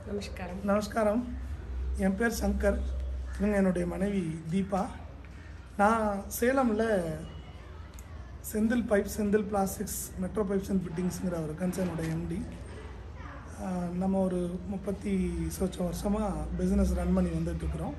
நமஸ்காரம் நமஸ்காரம் என் பேர் சங்கர் இவங்க என்னுடைய மனைவி தீபா நான் சேலமில் Senthil pipe Senthil plastics metro pipes and ஃபிட்டிங்ஸுங்கிற ஒரு கன்சர்னோட எம்டி நம்ம ஒரு முப்பத்தி சொச்சம் வருஷமாக பிஸ்னஸ் ரன் பண்ணி வந்துட்டுருக்குறோம்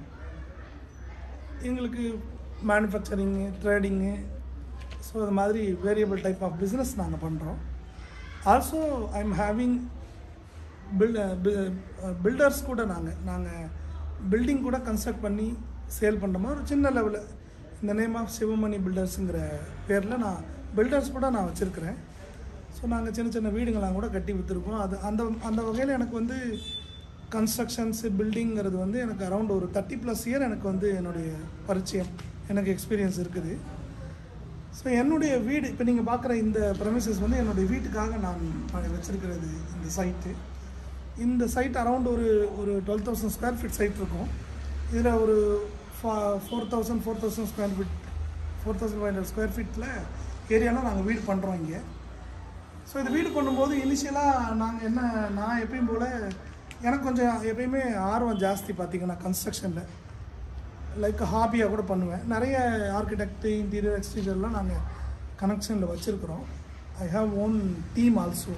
எங்களுக்கு மேனுஃபேக்சரிங்கு ட்ரேடிங்கு ஸோ இது மாதிரி வேரியபிள் டைப் ஆஃப் பிஸ்னஸ் நாங்கள் பண்ணுறோம் also I am having bill builders கூட நாங்கள் நாங்கள் பில்டிங் கூட கன்ஸ்ட்ரக்ட் பண்ணி சேல் பண்ணுறோமா ஒரு சின்ன லெவலில் இந்த நேம் ஆஃப் சிவமணி பில்டர்ஸுங்கிற பேரில் நான் பில்டர்ஸ் கூட நான் வச்சுருக்கிறேன் ஸோ நாங்கள் சின்ன சின்ன வீடுங்களாம் கூட கட்டி விற்றுருக்கோம் அது அந்த அந்த வகையில் எனக்கு வந்து கன்ஸ்ட்ரக்ஷன்ஸு பில்டிங்கிறது வந்து எனக்கு அரௌண்ட் ஒரு தேர்ட்டி ப்ளஸ் இயர் எனக்கு வந்து என்னுடைய பரிச்சயம் எனக்கு எக்ஸ்பீரியன்ஸ் இருக்குது ஸோ என்னுடைய வீடு இப்போ நீங்கள் பார்க்குற இந்த ப்ரெமிசஸ் வந்து என்னுடைய வீட்டுக்காக நான் வச்சுருக்கிறது இந்த சைட்டு இந்த சைட் அரௌண்ட் ஒரு ஒரு twelve thousand square feet site இருக்கும் இதில் ஒரு four thousand four thousand square feet four thousand five hundred square ஃபீட்டில் ஏரியாவில் நாங்கள் வீடு பண்ணுறோம் இங்கே ஸோ இது வீடு பண்ணும்போது இனிஷியலாக நாங்கள் என்ன நான் எப்பயும் போல் எனக்கு கொஞ்சம் எப்பயுமே ஆர்வம் ஜாஸ்தி பார்த்தீங்கன்னா கன்ஸ்ட்ரக்ஷனில் லைக் ஹாபியாக கூட பண்ணுவேன் நிறைய ஆர்கிடெக்ட் இன்டீரியர் எக்ஸ்டீரியர்லாம் நாங்கள் கனெக்ஷனில் வச்சுருக்குறோம் I have own team also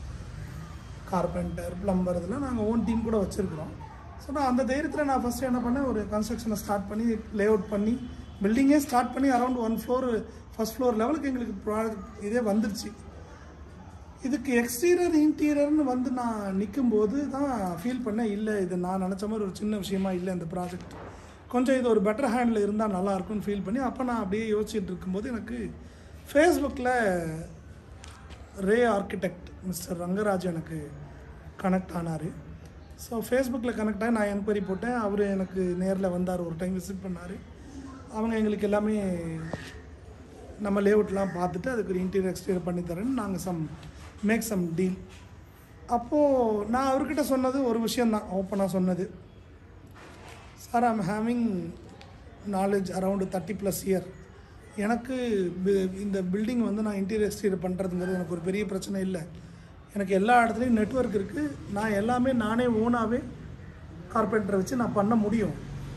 carpenter plumber இதெல்லாம் நாங்கள் ஓன் டீம் கூட வச்சுருக்குறோம் ஸோ நான் அந்த தைரியத்தில் நான் ஃபஸ்ட்டு என்ன பண்ணேன் ஒரு கன்ஸ்ட்ரக்ஷனை ஸ்டார்ட் பண்ணி லே அவுட் பண்ணி பில்டிங்கே ஸ்டார்ட் பண்ணி around one floor first floor லெவலுக்கு எங்களுக்கு ப்ராடக்ட் இதே வந்துருச்சு இதுக்கு எக்ஸ்டீரியர் இன்டீரியர்னு வந்து நான் நிற்கும்போது தான் ஃபீல் பண்ணேன் இல்லை இது நான் நினச்ச மாதிரி ஒரு சின்ன விஷயமா இல்லை இந்த ப்ராஜெக்ட் கொஞ்சம் இது ஒரு பெட்டர் ஹேண்டில் இருந்தால் நல்லாயிருக்கும்னு ஃபீல் பண்ணி அப்போ நான் அப்படியே யோசிச்சுட்டு இருக்கும்போது எனக்கு ஃபேஸ்புக்கில் ரே ஆர்கிடெக்ட் மிஸ்டர் ரங்கராஜ் எனக்கு கனெக்ட் ஆனார் ஸோ ஃபேஸ்புக்கில் கனெக்ட் ஆகி நான் என்கொயரி போட்டேன் அவர் எனக்கு நேரில் வந்தார் ஒரு டைம் விசிட் பண்ணார் அவங்க எங்களுக்கு எல்லாமே நம்ம லேஅவுட்லாம் பார்த்துட்டு அதுக்கு ஒரு இன்டீரியர் எக்ஸ்டீரியர் பண்ணி தரேன்னு நாங்கள் சம் மேக் சம் டீல் அப்போது நான் அவர்கிட்ட சொன்னது ஒரு விஷயந்தான் ஓப்பனாக சொன்னது sir I'm having knowledge around thirty plus year எனக்கு பி- இந்த பில்டிங் வந்து நான் இன்டீரியர் எக்ஸ்டீரியர் பண்ணுறதுங்கிறது எனக்கு ஒரு பெரிய பிரச்சனை இல்லை எனக்கு எல்லா இடத்துலையும் நெட்வொர்க் இருக்குது நான் எல்லாமே நானே ஓனாகவே கார்பெண்டரை வச்சு நான் பண்ண முடியும்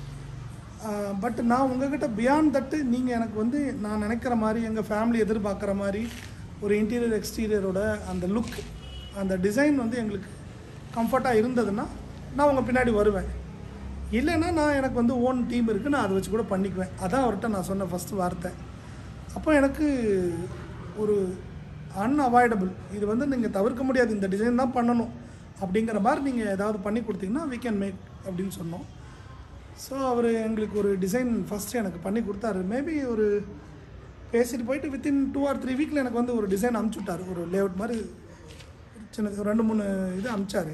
பட் நான் உங்ககிட்ட பியாண்ட் தட்டு நீங்கள் எனக்கு வந்து நான் நினைக்கிற மாதிரி எங்கள் ஃபேமிலி எதிர்பார்க்குற மாதிரி ஒரு இன்டீரியர் எக்ஸ்டீரியரோட அந்த லுக் அந்த டிசைன் வந்து எங்களுக்கு கம்ஃபர்ட்டாக இருந்ததுன்னா நான் உங்கள் பின்னாடி வருவேன் இல்லைன்னா நான் எனக்கு வந்து ஓன் டீம் இருக்குது நான் அதை வச்சு கூட பண்ணிக்குவேன் அதான் அவர்கிட்ட நான் சொன்ன ஃபஸ்ட்டு வார்த்தை அப்போ எனக்கு ஒரு அன்அவாய்டபுள் இது வந்து நீங்கள் தவிர்க்க முடியாது இந்த டிசைன் தான் பண்ணணும் அப்படிங்கிற மாதிரி நீங்கள் ஏதாவது பண்ணி கொடுத்தீங்கன்னா we can மேக் அப்படின்னு சொன்னோம் ஸோ அவர் எங்களுக்கு ஒரு டிசைன் ஃபஸ்ட்டு எனக்கு பண்ணி கொடுத்தாரு மேபி ஒரு பேசிட்டு போயிட்டு வித்தின் டூ ஆர் த்ரீ வீக்கில் எனக்கு வந்து ஒரு டிசைன் அமுச்சு விட்டார் ஒரு லேஅவுட் மாதிரி சின்ன ஒரு ரெண்டு மூணு இது அமிச்சாரு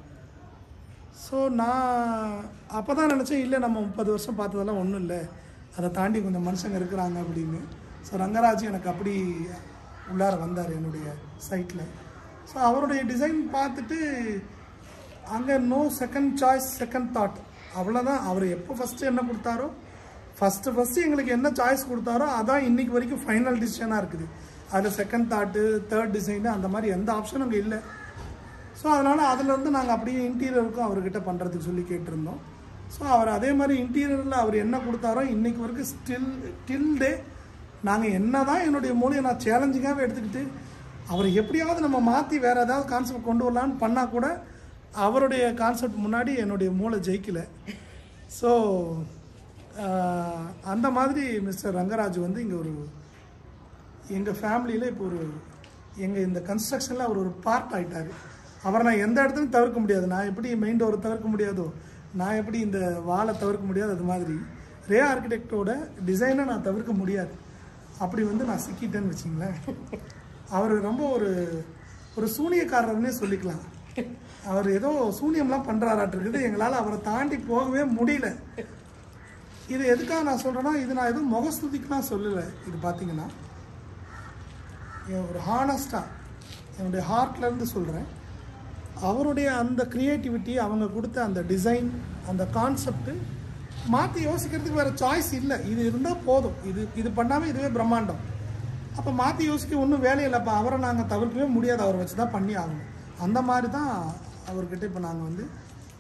ஸோ நான் அப்போ தான் நினச்சேன் இல்லை நம்ம முப்பது வருஷம் பார்த்ததெல்லாம் ஒன்றும் இல்லை அதை தாண்டி கொஞ்சம் மனுஷங்க இருக்கிறாங்க அப்படின்னு ஸோ ரங்கராஜ் எனக்கு அப்படி உள்ளார வந்தார் என்னுடைய சைட்டில் ஸோ அவருடைய டிசைன் பார்த்துட்டு அங்கே no second choice second thought அவ்வளோதான் அவர் எப்போ ஃபஸ்ட்டு என்ன கொடுத்தாரோ ஃபஸ்ட்டு ஃபஸ்ட்டு எங்களுக்கு என்ன சாய்ஸ் கொடுத்தாரோ அதான் இன்னைக்கு வரைக்கும் ஃபைனல் டிசிஷனாக இருக்குது அதில் செகண்ட் தாட்டு தேர்ட் டிசைனு அந்த மாதிரி எந்த ஆப்ஷனும் அங்கே இல்லை ஸோ அதனால் அதில் வந்து நாங்கள் அப்படியே இன்டீரியருக்கும் அவர்கிட்ட பண்ணுறதுக்கு சொல்லி கேட்டிருந்தோம் ஸோ அவர் அதே மாதிரி இன்டீரியரில் அவர் என்ன கொடுத்தாரோ இன்னைக்கு வரைக்கும் ஸ்டில் டில் டே நாங்கள் என்ன தான் என்னுடைய மூலையை நான் சேலஞ்சிங்காகவே எடுத்துக்கிட்டு அவர் எப்படியாவது நம்ம மாற்றி வேறு ஏதாவது கான்செப்ட் கொண்டு வரலான்னு பண்ணால் கூட அவருடைய கான்செப்ட் முன்னாடி என்னுடைய மூளை ஜெயிக்கலை ஸோ அந்த மாதிரி மிஸ்டர் ரங்கராஜ் வந்து இங்கே ஒரு எங்கள் ஃபேமிலியில் இப்போ ஒரு எங்கள் இந்த கன்ஸ்ட்ரக்ஷனில் அவர் ஒரு பார்ட் ஆயிட்டாரு அவரை நான் எந்த இடத்துலையும் தவிர்க்க முடியாது நான் எப்படி மெயின் டோரை தவிர்க்க முடியாதோ நான் எப்படி இந்த வாலை தவிர்க்க முடியாது அது மாதிரி ரே ஆர்கிடெக்டோட டிசைனை நான் தவிர்க்க முடியாது அப்படி வந்து நான் சிக்கிட்டேன்னு வச்சிங்களேன் அவர் ரொம்ப ஒரு ஒரு சூனியக்காரர்னே சொல்லிக்கலாம் அவர் ஏதோ சூனியம்லாம் பண்ணுறாராட்டிருக்குது எங்களால் அவரை தாண்டி போகவே முடியல இது எதுக்காக நான் சொல்கிறேன்னா இது நான் எதுவும் முகஸ்துதிக்குலாம் சொல்லலை இது பார்த்தீங்கன்னா என் ஒரு ஹானஸ்டாக என்னுடைய ஹார்ட்லேருந்து சொல்கிறேன் அவருடைய அந்த க்ரியேட்டிவிட்டி அவங்க கொடுத்த அந்த டிசைன் அந்த கான்செப்ட்டு மாற்றி யோசிக்கிறதுக்கு வேறு சாய்ஸ் இல்லை இது இருந்தால் போதும் இது இது பண்ணாமல் இதுவே பிரம்மாண்டம் அப்போ மாற்றி யோசிக்க ஒன்றும் வேலையில்லைப்பா அவரை நாங்கள் தவிர்க்கவே முடியாது அவரை வச்சு தான் பண்ணி ஆகணும் அந்த மாதிரி தான் அவர்கிட்ட இப்போ நாங்கள் வந்து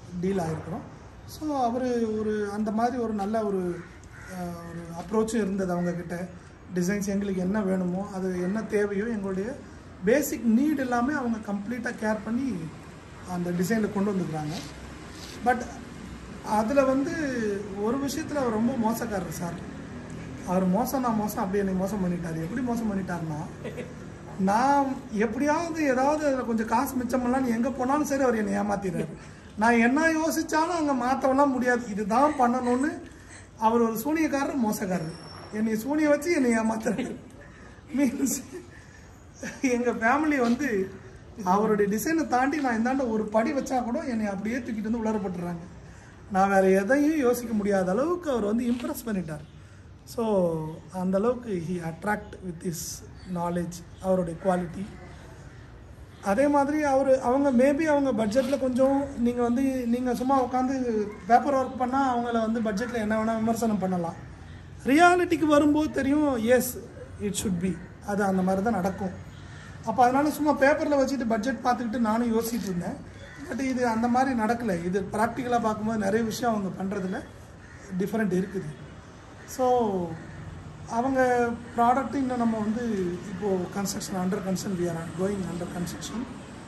டீல் ஆகிருக்கிறோம் ஸோ அவர் ஒரு அந்த மாதிரி ஒரு நல்ல ஒரு அஹ், ஒரு அப்ரோச்சும் இருந்தது அவங்கக்கிட்ட டிசைன்ஸ் எங்களுக்கு என்ன வேணுமோ அது என்ன தேவையோ எங்களுடைய பேசிக் நீட் எல்லாமே அவங்க கம்ப்ளீட்டாக கேர் பண்ணி அந்த டிசைனில் கொண்டு வந்துக்கிறாங்க பட் அதில் வந்து ஒரு விஷயத்தில் அவர் ரொம்ப மோசக்காரர் சார் அவர் மோசம் நான் மோசம் அப்படி என்னை மோசம் பண்ணிட்டாரு எப்படி மோசம் பண்ணிட்டாருன்னா நான் எப்படியாவது ஏதாவது அதில் கொஞ்சம் காசு மிச்சம் பண்ணலாம்னு எங்கே போனாலும் சரி அவர் என்னை ஏமாத்திடுறாரு நான் என்ன யோசிச்சாலும் அங்கே மாற்றவெல்லாம் முடியாது இதுதான் பண்ணணும்னு அவர் ஒரு சூனியக்காரர் மோசக்காரர் என்னை சூனிய வச்சு என்னை ஏமாத்துறாரு மீன்ஸ் எங்கள் ஃபேமிலி வந்து அவருடைய டிசைனை தாண்டி நான் இந்தாண்ட ஒரு படி வச்சா கூட என்னை அப்படியே தூக்கிட்டு வந்து உலர போட்டுறாங்க நான் வேற எதையும் யோசிக்க முடியாத அளவுக்கு அவர் வந்து இம்ப்ரெஸ் பண்ணிட்டார் ஸோ அந்த அளவுக்கு he attract with his knowledge அவருடைய குவாலிட்டி அதே மாதிரி அவர் அவங்க மேபி அவங்க பட்ஜெட்டில் கொஞ்சம் நீங்கள் வந்து நீங்கள் சும்மா உட்காந்து பேப்பர் ஒர்க் பண்ணால் அவங்கள வந்து பட்ஜெட்டில் என்ன வேணால் விமர்சனம் பண்ணலாம் ரியாலிட்டிக்கு வரும்போது தெரியும் எஸ் இட் ஷுட் பி அது அந்த மாதிரி தான் நடக்கும் அப்போ அதனால சும்மா பேப்பரில் வச்சுட்டு பட்ஜெட் பார்த்துக்கிட்டு நானும் யோசிச்சுட்டு இருந்தேன் பட் இது அந்த மாதிரி நடக்கலை இது ப்ராக்டிக்கலாக பார்க்கும்போது நிறைய விஷயம் அவங்க பண்ணுறதுல டிஃப்ரெண்ட் இருக்குது ஸோ அவங்க ப்ராடக்ட் இன்னும் நம்ம வந்து இப்போது construction under construction we are going under construction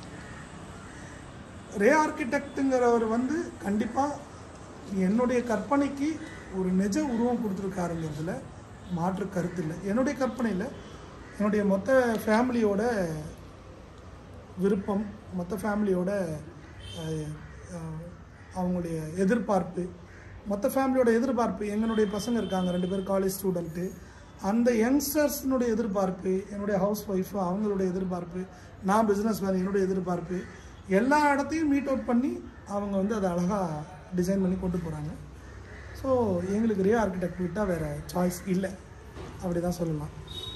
ரே ஆர்கிடெக்ட்டுங்கிறவர் வந்து கண்டிப்பாக என்னுடைய கற்பனைக்கு ஒரு நிஜ உருவம் கொடுத்துருக்காருங்கிறதுல மாற்று கருத்து இல்லை என்னுடைய கற்பனையில் என்னுடைய மொத்த ஃபேமிலியோட விருப்பம் மொத்த ஃபேமிலியோட அஹ், அஹ், அவங்களுடைய எதிர்பார்ப்பு மொத்த ஃபேமிலியோட எதிர்பார்ப்பு எங்களுடைய பசங்க இருக்காங்க ரெண்டு பேர் காலேஜ் ஸ்டூடெண்ட்டு அந்த யங்ஸ்டர்ஸ்னுடைய எதிர்பார்ப்பு என்னுடைய ஹவுஸ் ஒய்ஃபு அவங்களுடைய எதிர்பார்ப்பு நான் பிஸ்னஸ் மேன் என்னுடைய எதிர்பார்ப்பு எல்லா இடத்தையும் மீட் அவுட் பண்ணி அவங்க வந்து அதை அழகாக டிசைன் பண்ணி கொண்டு போகிறாங்க ஸோ எங்களுக்கு ரே ஆர்கிடெக்ட் விட்டால் வேறு சாய்ஸ் இல்லை அப்படி தான் சொல்லலாம்